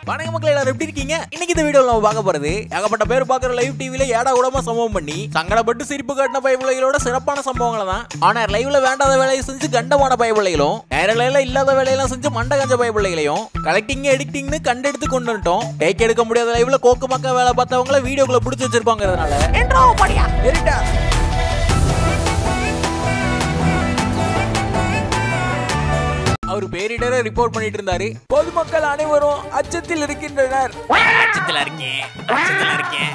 வணக்க மக்கள் எல்லாரும் எப்படி இருக்கீங்க இன்னைக்கு இந்த வீடியோல நம்ம பார்க்க போறது ஏகப்பட்ட பேர் பார்க்குற லைவ் டிவில ஏடா கூடமா சம்பவம் பண்ணி சங்கடப்பட்டு சிரிப்பு காட்டின பயபிள்ளைகளோட சிறப்பான சம்பவங்களை தான் ஆனா லைவ்ல வேண்டாத வேலையை செஞ்சு கண்டமான பயபிள்ளைகளும் நேரலையில இல்லாத வேலையெல்லாம் செஞ்சு மண்ட கஞ்ச பயபிள்ளைகளையும் கலெக்டிங் எடிட்டிங்னு கண்டெடுத்து கொண்டு வந்துட்டோம் டேக் எடுக்க முடியாத லைவ்ல கோக்கு மக்கா வேலை பார்த்தவங்கள வீடியோக்குள்ள பிடிச்சி வச்சிருப்பாங்கிறதுனால என்றோ படியா எரிட்டா அவர் பேரிடர ரிப்போர்ட் பண்ணிட்டு இருந்தாரு பொதுமக்கள் அனைவரும் அச்சத்தில் இருக்கின்றனர் அச்சத்துல இருக்கேன் அச்சத்துல இருக்கேன்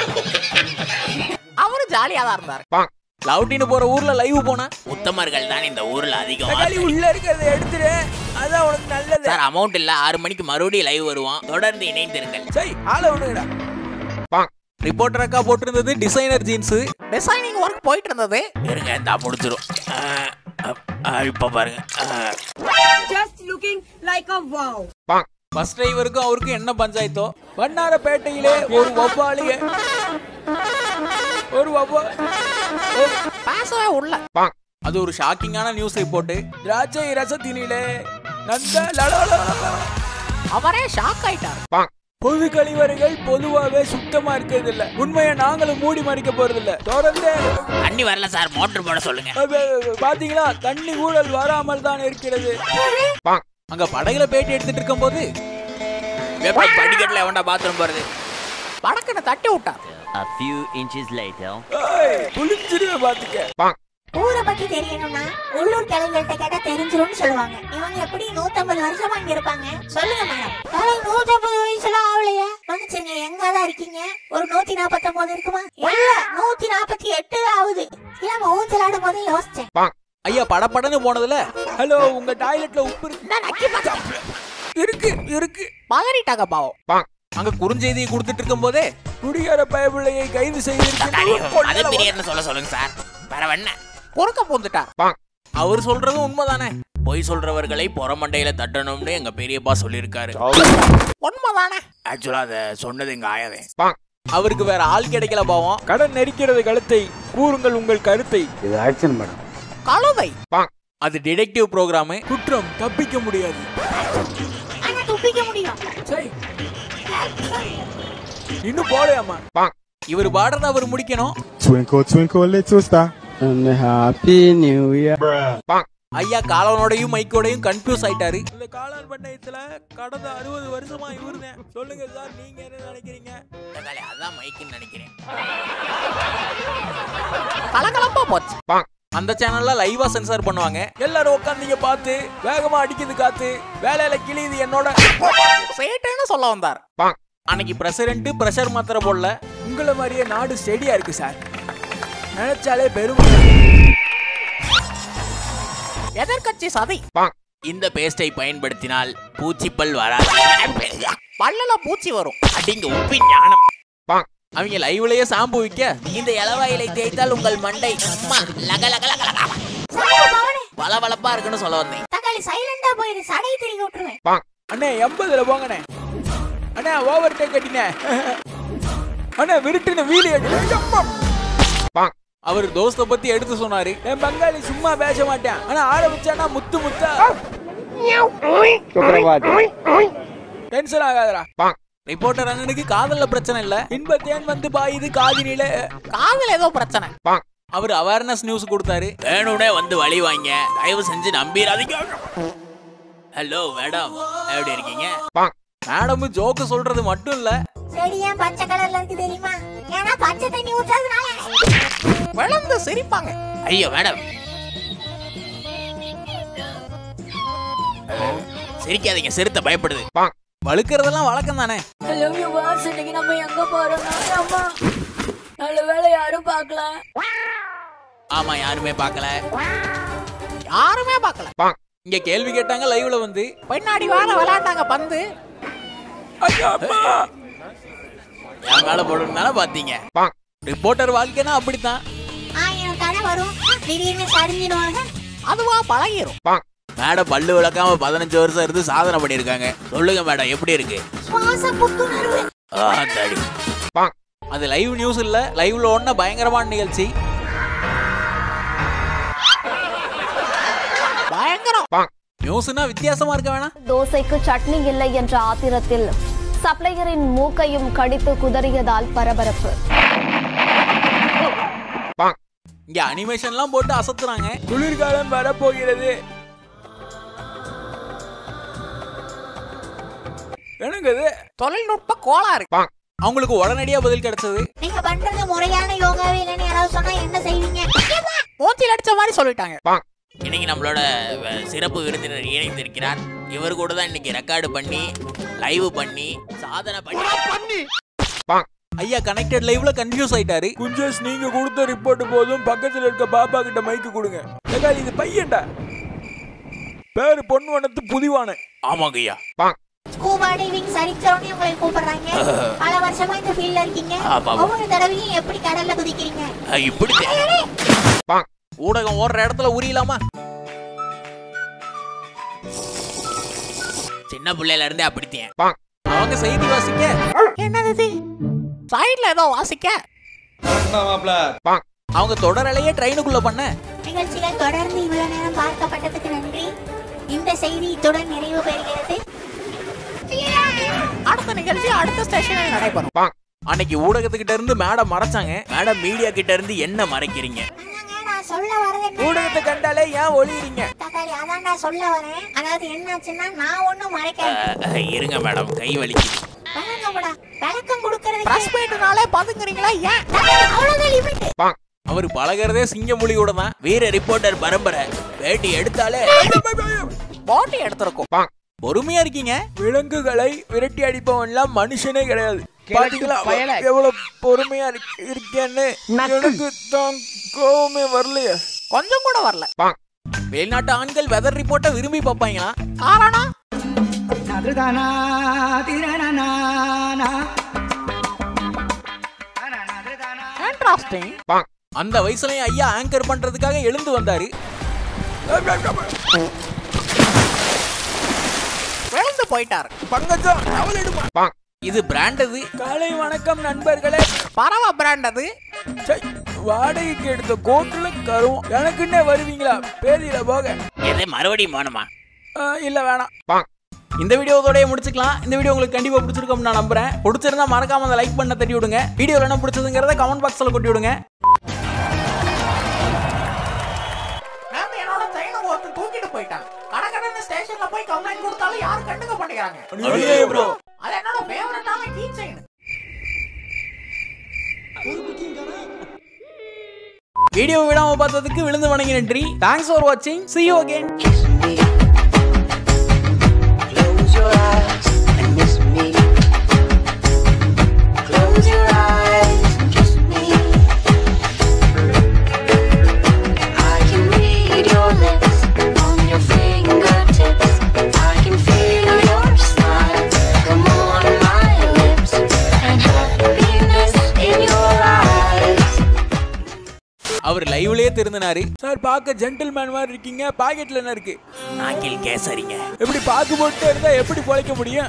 அவரு ஜாலியா தான் இருந்தாரு லவுட்டின்னு போற ஊர்ல லைவ் போனா உத்தமர்கள் தான் இந்த ஊர்ல அதிகம் தக்காளி உள்ள இருக்கிறத எடுத்துரு அதான் உனக்கு நல்லது சார் அமௌண்ட் இல்ல ஆறு மணிக்கு மறுபடியும் லைவ் வருவோம் தொடர்ந்து இணைந்திருங்கள் சரி ஆள விடுங்கடா ரிப்போர்ட்டர் அக்கா போட்டிருந்தது டிசைனர் ஜீன்ஸ் டிசைனிங் ஒர்க் போயிட்டு இருந்தது இருங்க இந்த புடிச்சிரும் இப்ப பாருங்க just looking like a wow. Bus டிரைவருக்கும் அவருக்கும் என்ன பஞ்சாயத்தோ வண்ணாரப்பேட்டையிலே ஒரு வவ்வாலி ஒரு வவ்வா ஒரு- பேசவே உள்ள அது ஒரு ஷாக்கிங்கான நியூஸ் ரிப்போர்ட் திராட்சை ரசத்தினிலே நந்த லலலலல. அவரே ஷாக் ஆயிட்டாரு பொது கழிவறைகள் பொதுவாகவே சுத்தமா இருக்கிறது இல்ல உண்மையை நாங்களும் மூடி மறைக்க போறது இல்ல தொடர்ந்து தண்ணி வரல சார் மோட்டர் போட சொல்லுங்க அது, பாத்தீங்களா தண்ணி ஊழல் வராமல் தான் இருக்கிறது அங்க படகுல பேட்டி எடுத்துட்டு இருக்கும் போது படிக்கட்டுல எவன்டா பாத்ரூம் போறது படக்குன்னு தட்டி விட்டார் A few inches later. புளிஞ்சிருவே பாத்துக்க ஊரை பத்தி தெரியணும்னா உள்ளூர் கிளைகள்கிட்ட கேட்டா தெரிஞ்சிரும்னு சொல்லுவாங்க இவங்க எப்படி நூத்தம்பது வருஷமா இங்க இருப்பாங்க சொல்லுங்க மேடம் தலை நூத்தம்பது வயசுல ஆகலையா மன்னிச்சிருங்க எங்க தான் இருக்கீங்க ஒரு நூத்தி நாப்பத்தொன்பது இருக்குமா இல்ல நூத்தி நாப்பத்தி எட்டு ஆகுது இல்லாம ஊஞ்சலாடும் போதே யோசிச்சேன் ஐயா படபடன்னு போனதுல ஹலோ உங்க டாய்லெட்ல உப்பு இருக்கு இருக்கு இருக்கு பதறிட்டாங்க பாவம் அங்க குறுஞ்செய்தியை கொடுத்துட்டு இருக்கும் போதே குடிகார பயபிள்ளையை கைது அது செய்திருக்கிறது பிரியர்னு சொல்ல சொல்லுங்க சார் பரவண்ண பொறுக்க பூந்துட்டார் அவர் சொல்றது உண்மைதானே பொய் சொல்றவர்களை புறமண்டையில தட்டணும்னு எங்க பெரியப்பா சொல்லியிருக்காரு உண்மைதானே ஆக்சுவலா அத சொன்னது எங்க ஆயாவே அவருக்கு வேற ஆள் கிடைக்கல பாவம் கடன் நெரிக்கிறது கழுத்தை கூறுங்கள் உங்கள் கருத்தை இது ஆக்ஷன் மேடம் கழுதை அது டிடெக்டிவ் ப்ரோக்ராம் குற்றம் தப்பிக்க முடியாது ஆனா துப்பிக்க முடியும் சரி. இன்னும் போலையாமா இவர் பாடுறத அவர் முடிக்கணும் Twinkle, twinkle, little star. And happy new year. ஐயா காலனோடையும் மைக்கோடையும் கன்ஃபியூஸ் ஆயிட்டாரு இந்த காளான் பண்ணையத்துல கடந்த அறுபது வருஷமா இவருதான் சொல்லுங்க சார் நீங்க என்ன நினைக்கிறீங்க தக்காளி, அதான் மைக்குன்னு நினைக்கிறேன் கலகலப்பா போச்சு அந்த சேனல்ல லைவா சென்சார் பண்ணுவாங்க எல்லாரும் உட்காந்தீங்க பார்த்து வேகமா அடிக்குது காத்து வேலையில கிழியுது என்னோட சேட்டுன்னு சொல்ல வந்தார் அன்னைக்கு பிரசிடென்ட் பிரஷர் மாத்திரை போடல உங்களை மாதிரியே நாடு ஸ்டெடியா இருக்கு சார் நினைச்சாலே பெருமை எதிர்கட்சி சதி இந்த பேஸ்டை பயன்படுத்தினால் பூச்சிப்பல் வராது பல்லுல பூச்சி வரும் அடிங்க உப்பின் ஞானம் அவங்க லைவ்லயே சாம்பு விக்க இந்த இலவாயிலை தேய்த்தால் உங்கள் மண்டை அம்மா, லக லக லக லக. சாவு பவனே பளபளப்பா இருக்குன்னு சொல்ல வந்தேன் தக்காளி சைலண்டா போயிரு சடையை திரும்பி விட்டுருவேன் அண்ணே எண்பதுல போங்கண்ணே அண்ணே ஓவர் டேக் அடினே அண்ணே விருட்டுன்னு வீலி அடி அவர் தோஸ்த பத்தி எடுத்து சொன்னாரு என் பங்காளி சும்மா பேச மாட்டேன் ஆனா ஆரம்பிச்சானா முத்து முத்தா டென்ஷன் ஆகாதடா ரிப்போர்ட்டர் அண்ணனுக்கு காதல்ல பிரச்சனை இல்ல இன்பத்தேன் வந்து பாயுது காதினில காதுல ஏதோ பிரச்சனை அவர் அவேர்னஸ் நியூஸ் கொடுத்தாரு வேணும்னே வந்து வழி வாங்க தயவு செஞ்சு நம்பிடாதீங்க ஹலோ மேடம் எப்படி இருக்கீங்க மேடம் ஜோக்கு சொல்றது மட்டும் இல்ல செடி ஏன் பச்சை கலர்ல இருக்கு தெரியுமா ஏன்னா பச்சை தண்ணி ஊத்தாதனால விளந்து சிரிப்பாங்க ஐயோ மேடம் சிரிக்காதீங்க சிறுத்தை பயப்படுது வழுக்கிறதெல்லாம் வழக்கம் தானே Hello viewers, இன்னைக்கு நம்ம எங்க போறோம்னா அம்மா நல்ல வேலை யாரும் பார்க்கல ஆமா யாருமே பார்க்கல யாருமே பார்க்கல இங்க கேள்வி கேட்டாங்க லைவ்ல வந்து பின்னாடி வாழ விளையாண்டாங்க பந்து ஐயா, அம்மா. என் மேல போடுறதுனால பாத்தீங்க ரிப்போர்ட்டர் வாழ்க்கைனா அப்படித்தான் ஆயிரம் கடை வரும் திடீர்னு சரிஞ்சிடுவாங்க அதுவா பழகிரும் மேடம் பல்லு விளக்காம பதினஞ்சு வருஷம் இருந்து சாதனை பண்ணிருக்காங்க சொல்லுங்க மேடம் எப்படி இருக்கு சுவாச புத்துணர்வு ஆ, தடி அது லைவ் நியூஸ் இல்ல லைவ்ல ஒன்ன பயங்கரமான நிகழ்ச்சி பயங்கரம் நியூஸ்னா வித்தியாசமா இருக்க வேணாம் தோசைக்கு சட்னி இல்லை என்ற ஆத்திரத்தில் சப்ளையரின் மூக்கையும் கடித்து குதறியதால் பரபரப்பு இங்க அனிமேஷன்லாம் போட்டு அசத்துறாங்க குளிர்காலம் வரப்போகிறது என்னங்க இது தொழில்நுட்ப கோளாறு அவங்களுக்கு உடனடியா பதில் கிடைச்சது நீங்க பண்றது முறையான யோகாவே இல்லைன்னு யாராவது சொன்னா என்ன செய்வீங்க மூச்சில் அடிச்ச மாதிரி சொல்லிட்டாங்க இன்னைக்கு நம்மளோட அஹ், சிறப்பு விருந்தினர் இணைந்திருக்கிறார் இவர் கூட தான் இன்னைக்கு ரெக்கார்டு பண்ணி லைவ் பண்ணி சாதனை பண்ணி ஐயா கனெக்டட் லைவ்ல கன்ஃபியூஸ் ஆயிட்டாரு குஞ்சஸ் நீங்க கொடுத்த ரிப்போர்ட் போதும் பக்கத்துல இருக்க பாப்பா கிட்ட மைக்கு கொடுங்க ஏக்கா, இது பையன்டா பேரு பொண்ணு வனத்து புதிவான ஆமாங்க ஐயா ஸ்கூபா டைவிங் சரித்திரம்னு உங்களை கூப்பிடுறாங்க பல வருஷமா இந்த ஃபீல்ட்ல இருக்கீங்க ஆமா. ஒவ்வொரு தடவையும் எப்படி கடல்ல குதிக்கிறீங்க அஹ், இப்படி தே- ஊடகம் ஓடுற இடத்துல உரியலாமா சின்ன பிள்ளையில இருந்தே அப்படித்தேன் அவங்க செய்தி வாசிக்க என்னது இது சைடுல ஏதோ வாசிக்க அவங்க தொடரலையே ட்ரெயினுக்குள்ள பண்ண நிகழ்ச்சிகள் தொடர்ந்து இவ்வளவு நேரம் பார்க்கப்பட்டதுக்கு நன்றி இந்த செய்தி இத்துடன் நிறைவு பெறுகிறது அடுத்த நிகழ்ச்சி அடுத்த ஸ்டேஷனில் நடைபெறும் அன்னைக்கு ஊடகத்துக்கிட்ட இருந்து மேடம் மறைச்சாங்க மேடம் மீடியா கிட்ட இருந்து என்ன மறைக்கிறீங்க என்னங்க நான் சொல்ல வரது என்ன? ஊடகத்தை கண்டாலே ஏன் ஒளியறீங்க தக்காளி அதான் நான் சொல்ல வரேன் அதாவது என்னாச்சுன்னா நான் ஒண்ணும் மறைக்கல அஹ், இருங்க மேடம் கை வலிக்குது வணக்கம்டா விளக்கம் கொடுக்கறதுக்கு பிரஸ் மீட்னாலே பாத்துக்கிறீங்களா ஏன் தக்காளி, அவ்வளவுதான் லிமிட் அவர் பழகிறதே சிங்கமொழியோட தான் வீர ரிப்போர்ட்டர் பரம்பரை பேட்டி எடுத்தாலே பாட்டி எடுத்திருக்கும் பொறுமையா இருக்கீங்க விலங்குகளை விரட்டி அடிப்பவன்லாம் மனுஷனே கிடையாது பாத்தீங்களா எவ்வளவு பொறுமையா இருக்- இருக்கேன்னு எனக்கு தான் கோவமே வரலையே கொஞ்சம் கூட வரல வெளிநாட்டு ஆண்கள் வெதர் ரிப்போர்ட்டை விரும்பி பார்ப்பாங்களா காரணம் இன்ட்ரெஸ்டிங் அந்த வயசுலயும் ஐயா ஆங்கர் பண்றதுக்காக எழுந்து வந்தாரு விழுந்து போயிட்டாரு பங்கஜம் அவளிடுமா இது பிராண்டது காலை வணக்கம் நண்பர்களே பரவ பிராண்ட் அது சை, வாடகைக்கு எடுத்த கோட்டுல கருவம் எனக்குன்னே வருவீங்களா பேதியில போக எதை மறுபடியும் வேணுமா ஆ, இல்ல வேணாம் இந்த வீடியோ இதோடய முடிச்சுக்கலாம் இந்த வீடியோ உங்களுக்கு கண்டிப்பா பிடிச்சிருக்கும் நான் நம்புறேன் பிடிச்சிருந்தா மறக்காம அந்த லைக் பண்ண தட்டி விடுங்க வீடியோல என்ன பிடிச்சதுங்கிறத கமெண்ட் பாக்ஸ்ல கொட்டி விடுங்க நேத்து என்னோட செயினை ஒருத்தன் தூக்கிட்டு போயிட்டான் கடற்கடன்னு ஸ்டேஷன்ல போய் கம்ப்ளைண்ட் கொடுத்தாலும் யாரும் கண்டுக்க மாட்டேங்கிறாங்க ப்ரோ அது என்னோட ஃபேவரட்டான கீ செயின் வீடியோ விடாம பார்த்ததுக்கு விழுந்து வணங்கி நன்றி தேங்க்ஸ் ஃபார் வாட்சிங் see you again Close your eyes and miss me. Close your eyes and kiss me. I can read your lips on your fingertips. I can feel your smile come on my lips and happiness in your eyes. அவர் லைவ்லயே திருந்தினாரு sir பார்க்க gentleman மாதிரி இருக்கீங்க பாக்கெட்ல என்ன இருக்கு நாக்கில் கேசரிங்க எப்படி பாக்கு போட்டு இருந்தா எப்படி பொழைக்க முடியும்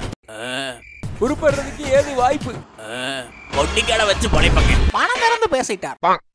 உருப்படுறதுக்கு ஏது வாய்ப்பு பொட்டிக்கடை வச்சு பொழைப்பாங்க பணம் திறந்து பேசிட்டார்